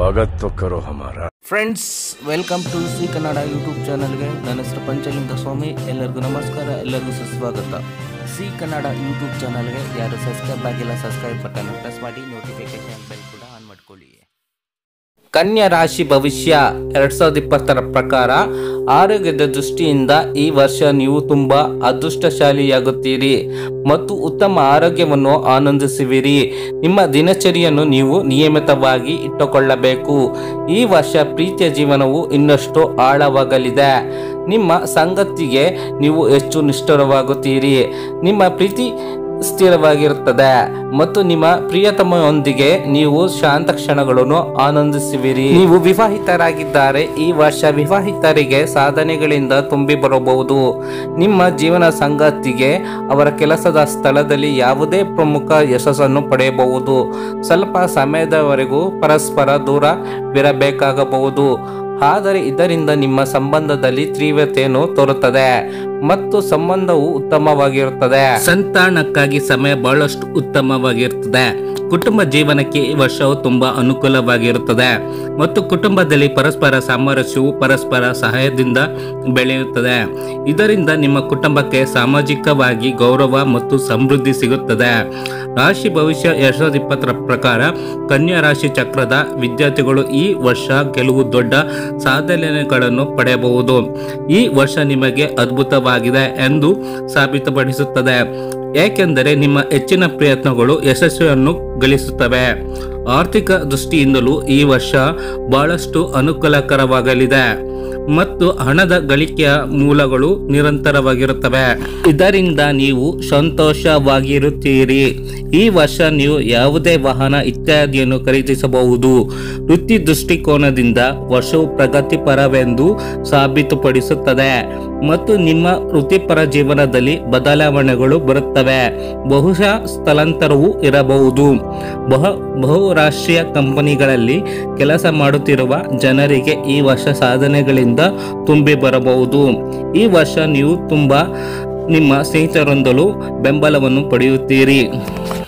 स्वागत तो करो हमारा friends welcome to C Kannada YouTube ಚಾನಲ್ಗೆ ನನ್ನ ಹೆಸರು ಪಂಚಲಿಂಗ ಸ್ವಾಮಿ ಎಲ್ಲರಿಗೂ ನಮಸ್ಕಾರ ಎಲ್ಲರಿಗೂ ಸುಸ್ವಾಗತ ಸಿ ಕನ್ನಡ ಯೂಟ್ಯೂಬ್ ಚಾನಲ್ಗೆ ಯಾರು ಸಬ್ಸ್ಕ್ರೈಬ್ ಆಗಿಲ್ಲ ಸಬ್ಸ್ಕ್ರೈಬ್ ಬಟನ್ ಪ್ರೆಸ್ ಮಾಡಿ ನೋಟಿಫಿಕೇಶನ್ ಬೆಲ್ ಕೂಡ ಆನ್ ಮಾಡ್ಕೊಳ್ಳಿ ಕನ್ಯಾ ರಾಶಿ ಭವಿಷ್ಯ ಎರಡ್ ಸಾವಿರದ ಇಪ್ಪತ್ತರ ಪ್ರಕಾರ ಆರೋಗ್ಯದ ದೃಷ್ಟಿಯಿಂದ ಈ ವರ್ಷ ನೀವು ತುಂಬಾ ಅದೃಷ್ಟಶಾಲಿಯಾಗುತ್ತೀರಿ ಮತ್ತು ಉತ್ತಮ ಆರೋಗ್ಯವನ್ನು ಆನಂದಿಸುವಿರಿ ನಿಮ್ಮ ದಿನಚರಿಯನ್ನು ನೀವು ನಿಯಮಿತವಾಗಿ ಇಟ್ಟುಕೊಳ್ಳಬೇಕು ಈ ವರ್ಷ ಪ್ರೀತಿಯ ಜೀವನವು ಇನ್ನಷ್ಟು ಆಳವಾಗಲಿದೆ ನಿಮ್ಮ ಸಂಗತಿಗೆ ನೀವು ಹೆಚ್ಚು ನಿಷ್ಠುರವಾಗುತ್ತೀರಿ ನಿಮ್ಮ ಪ್ರೀತಿ ಸ್ಥಿರವಾಗಿರುತ್ತದೆ ಮತ್ತು ನಿಮ್ಮ ಪ್ರಿಯತಮರೊಂದಿಗೆ ನೀವು ಶಾಂತ ಕ್ಷಣಗಳನ್ನು ಆನಂದಿಸುವಿರಿ ನೀವು ವಿವಾಹಿತರಾಗಿದ್ದಾರೆ ಈ ವರ್ಷ ವಿವಾಹಿತರಿಗೆ ಸಾಧನೆಗಳಿಂದ ತುಂಬಿ ಬರಬಹುದು ನಿಮ್ಮ ಜೀವನ ಸಂಗಾತಿಗೆ ಅವರ ಕೆಲಸದ ಸ್ಥಳದಲ್ಲಿ ಯಾವುದೇ ಪ್ರಮುಖ ಯಶಸ್ಸನ್ನು ಪಡೆಯಬಹುದು ಸ್ವಲ್ಪ ಸಮಯದವರೆಗೂ ಪರಸ್ಪರ ದೂರವಿರಬೇಕಾಗಬಹುದು ಆದರೆ ಇದರಿಂದ ನಿಮ್ಮ ಸಂಬಂಧದಲ್ಲಿ ತೀವ್ರತೆಯನ್ನು ತೋರುತ್ತದೆ ಮತ್ತು ಸಂಬಂಧವು ಉತ್ತಮವಾಗಿರುತ್ತದೆ ಸಂತಾನಕ್ಕಾಗಿ ಸಮಯ ಬಹಳಷ್ಟು ಉತ್ತಮವಾಗಿರುತ್ತದೆ ಕುಟುಂಬ ಜೀವನಕ್ಕೆ ಈ ವರ್ಷವು ತುಂಬಾ ಅನುಕೂಲವಾಗಿರುತ್ತದೆ ಮತ್ತು ಕುಟುಂಬದಲ್ಲಿ ಪರಸ್ಪರ ಸಾಮರಸ್ಯವು ಪರಸ್ಪರ ಸಹಾಯದಿಂದ ಬೆಳೆಯುತ್ತದೆ ಇದರಿಂದ ನಿಮ್ಮ ಕುಟುಂಬಕ್ಕೆ ಸಾಮಾಜಿಕವಾಗಿ ಗೌರವ ಮತ್ತು ಸಮೃದ್ಧಿ ಸಿಗುತ್ತದೆ ರಾಶಿ ಭವಿಷ್ಯ ಎರಡ್ ಸಾವಿರದ ಇಪ್ಪತ್ತರ ಪ್ರಕಾರ ಕನ್ಯಾ ರಾಶಿ ಚಕ್ರದ ವಿದ್ಯಾರ್ಥಿಗಳು ಈ ವರ್ಷ ಕೆಲವು ದೊಡ್ಡ ಸಾಧನೆಗಳನ್ನು ಪಡೆಯಬಹುದು ಈ ವರ್ಷ ನಿಮಗೆ ಅದ್ಭುತವಾಗಿದೆ ಎಂದು ಸಾಬೀತುಪಡಿಸುತ್ತದೆ ಏಕೆಂದರೆ ನಿಮ್ಮ ಹೆಚ್ಚಿನ ಪ್ರಯತ್ನಗಳು ಯಶಸ್ವಿಯನ್ನು ಗಳಿಸುತ್ತವೆ ಆರ್ಥಿಕ ದೃಷ್ಟಿಯಿಂದಲೂ ಈ ವರ್ಷ ಬಹಳಷ್ಟು ಅನುಕೂಲಕರವಾಗಲಿದೆ ಮತ್ತು ಹಣದ ಗಳಿಕೆಯ ಮೂಲಗಳು ನಿರಂತರವಾಗಿರುತ್ತವೆ ಇದರಿಂದ ನೀವು ಸಂತೋಷವಾಗಿರುತ್ತೀರಿ ಈ ವರ್ಷ ನೀವು ಯಾವುದೇ ವಾಹನ ಇತ್ಯಾದಿಯನ್ನು ಖರೀದಿಸಬಹುದು ವೃತ್ತಿ ದೃಷ್ಟಿಕೋನದಿಂದ ವರ್ಷವು ಪ್ರಗತಿಪರವೆಂದು ಸಾಬೀತುಪಡಿಸುತ್ತದೆ ಮತ್ತು ನಿಮ್ಮ ವೃತ್ತಿಪರ ಜೀವನದಲ್ಲಿ ಬದಲಾವಣೆಗಳು ಬರುತ್ತವೆ ಬಹುಶಃ ಸ್ಥಳಾಂತರವೂ ಇರಬಹುದು ಬಹು ಬಹುರಾಷ್ಟ್ರೀಯ ಕಂಪನಿಗಳಲ್ಲಿ ಕೆಲಸ ಮಾಡುತ್ತಿರುವ ಜನರಿಗೆ ಈ ವರ್ಷ ಸಾಧನೆಗಳಿಂದ ತುಂಬಿ ಬರಬಹುದು ಈ ವರ್ಷ ನೀವು ತುಂಬ ನಿಮ್ಮ ಸ್ನೇಹಿತರೊಂದಲು ಬೆಂಬಲವನ್ನು ಪಡೆಯುತ್ತೀರಿ